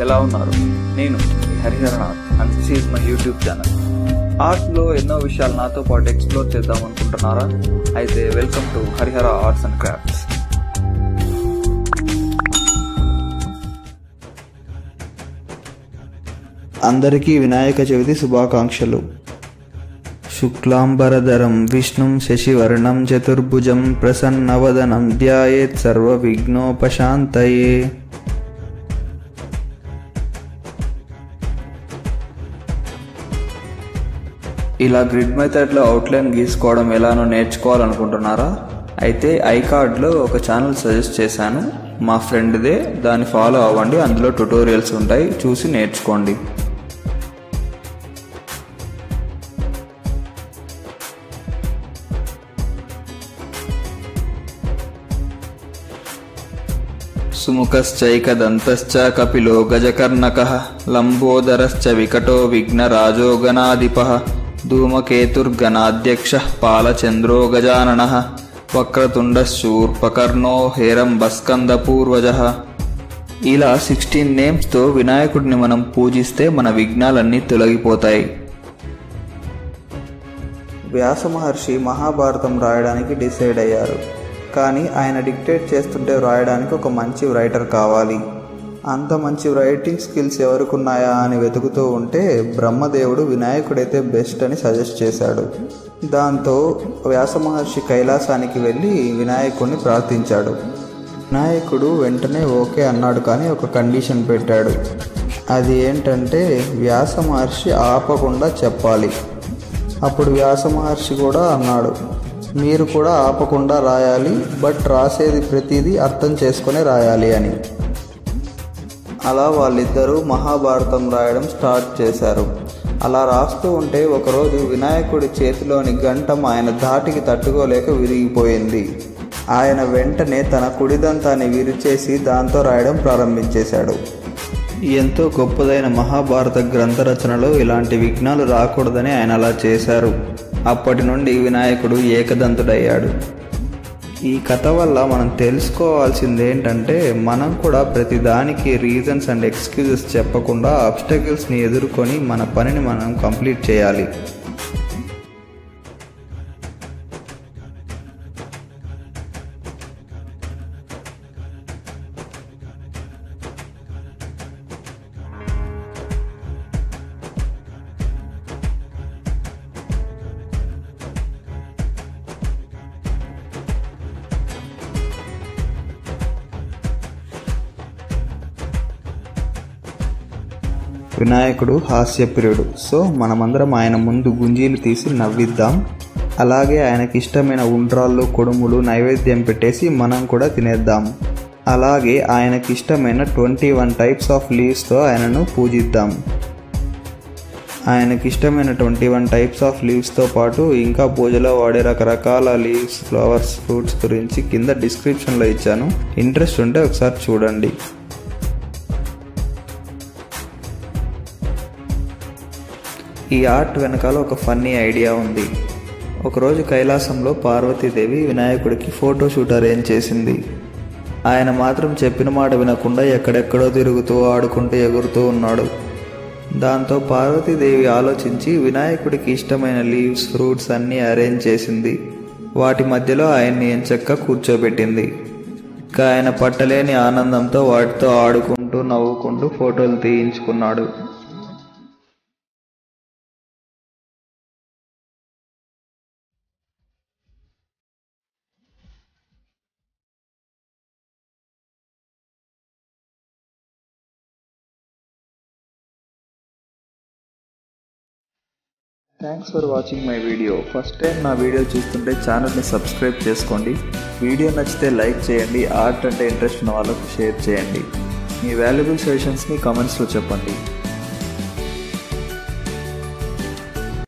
ఎలా ఉన్నారు నేను మీ Hariharanath and this is my YouTube channel ఆర్ట్స్లో ఎన్నో విషయాలు నాతో పాటు ఎక్స్ప్లోర్ చేద్దాం అనుకుంటున్నారా అయితే welcome to Harihara arts and crafts అందరికీ వినాయక చవితి శుభాకాంక్షలు శుక్లాంబరధరం విష్ణుం శశివర్ణం చతుర్భుజం ప్రసన్నవదనం ధ్యాయేత్ సర్వ విఘ్నోపశాంతయే ఇలా గ్రిడ్ మెథడ్లో అవుట్లైన్ గీసుకోవడం ఎలానో నేర్చుకోవాలనుకుంటున్నారా అయితే ఐకార్డ్లో ఒక ఛానల్ సజెస్ట్ చేశాను మా ఫ్రెండ్దే దాన్ని ఫాలో అవ్వండి అందులో ట్యుటోరియల్స్ ఉంటాయి చూసి నేర్చుకోండి సుముఖశ్చైకదంతశ్చ కపిలో గజకర్ణకः లంబోదరశ్చ వికటో విఘ్నరాజో గణాధిపः ధూమకేతుర్గణాధ్యక్షः పాలచంద్రో గజాననः వక్రతుండశూర్పకర్ణో హేరంబస్కందపూర్వజः ఇలా సిక్స్టీన్ నేమ్స్తో వినాయకుడిని మనం పూజిస్తే మన విఘ్నాలన్నీ తొలగిపోతాయి వ్యాస మహర్షి మహాభారతం రాయడానికి డిసైడ్ అయ్యారు కానీ ఆయన డిక్టేట్ చేస్తుంటే రాయడానికి ఒక మంచి రైటర్ కావాలి అంత మంచి రైటింగ్ స్కిల్స్ ఎవరికున్నాయా అని వెతుకుతూ ఉంటే బ్రహ్మదేవుడు వినాయకుడైతే బెస్ట్ అని సజెస్ట్ చేశాడు దాంతో వ్యాస మహర్షి కైలాసానికి వెళ్ళి వినాయకుడిని ప్రార్థించాడు వినాయకుడు వెంటనే ఓకే అన్నాడు కానీ ఒక కండిషన్ పెట్టాడు అది ఏంటంటే వ్యాస మహర్షి ఆపకుండా చెప్పాలి అప్పుడు వ్యాస మహర్షి కూడా అన్నాడు మీరు కూడా ఆపకుండా రాయాలి బట్ రాసేది ప్రతిదీ అర్థం చేసుకొని రాయాలి అని అలా వాళ్ళిద్దరూ మహాభారతం రాయడం స్టార్ట్ చేశారు అలా రాస్తూ ఉంటే ఒకరోజు వినాయకుడి చేతిలోని గంటం ఆయన ధాటికి తట్టుకోలేక విరిగిపోయింది ఆయన వెంటనే తన కుడిదంతాన్ని విరిచేసి దాంతో రాయడం ప్రారంభించేశాడు ఎంతో గొప్పదైన మహాభారత గ్రంథ రచనలో ఇలాంటి విఘ్నాలు రాకూడదని ఆయన అలా చేశారు అప్పటి నుండి వినాయకుడు ఏకదంతుడయ్యాడు ఈ కథ వల్ల మనం తెలుసుకోవాల్సింది ఏంటంటే మనం కూడా ప్రతిదానికి రీజన్స్ అండ్ ఎక్స్క్యూజెస్ చెప్పకుండా అబ్స్టకిల్స్ని ఎదుర్కొని మన పనిని మనం కంప్లీట్ చేయాలి వినాయకుడు హాస్యప్రియుడు సో మనమందరం ఆయన ముందు గుంజీలు తీసి నవ్విద్దాం అలాగే ఆయనకి ఇష్టమైన ఉండ్రాళ్ళు కొడుములు నైవేద్యం పెట్టేసి మనం కూడా తినేద్దాం అలాగే ఆయనకి ఇష్టమైన ట్వంటీ వన్ టైప్స్ ఆఫ్ లీవ్స్తో ఆయనను పూజిద్దాం ఆయనకి ఇష్టమైన ట్వంటీ వన్ టైప్స్ ఆఫ్ లీవ్స్తో పాటు ఇంకా పూజలో వాడే రకరకాల లీవ్స్ ఫ్లవర్స్ ఫ్రూట్స్ గురించి కింద డిస్క్రిప్షన్లో ఇచ్చాను ఇంట్రెస్ట్ ఉంటే ఒకసారి చూడండి ఈ ఆర్ట్ వెనకాల ఒక ఫన్నీ ఐడియా ఉంది ఒకరోజు కైలాసంలో పార్వతీదేవి వినాయకుడికి ఫోటో షూట్ అరేంజ్ చేసింది ఆయన మాత్రం చెప్పిన మాట వినకుండా ఎక్కడెక్కడో తిరుగుతూ ఆడుకుంటూ ఎగురుతూ ఉన్నాడు దాంతో పార్వతీదేవి ఆలోచించి వినాయకుడికి ఇష్టమైన లీవ్స్ ఫ్రూట్స్ అన్నీ అరేంజ్ చేసింది వాటి మధ్యలో ఆయన్ని ఎంచక్క కూర్చోబెట్టింది ఇక ఆయన పట్టలేని ఆనందంతో వాటితో ఆడుకుంటూ నవ్వుకుంటూ ఫోటోలు తీయించుకున్నాడు thanks for watching my video first time నా వీడియో చూస్తుంటే ఛానల్ని సబ్స్క్రైబ్ చేసుకోండి వీడియో నచ్చితే లైక్ చేయండి ఆర్ట్ అంటే ఇంట్రెస్ట్ ఉన్న వాళ్ళకు షేర్ చేయండి మీ వాల్యుబుల్ సజెషన్స్ని కామెంట్స్లో చెప్పండి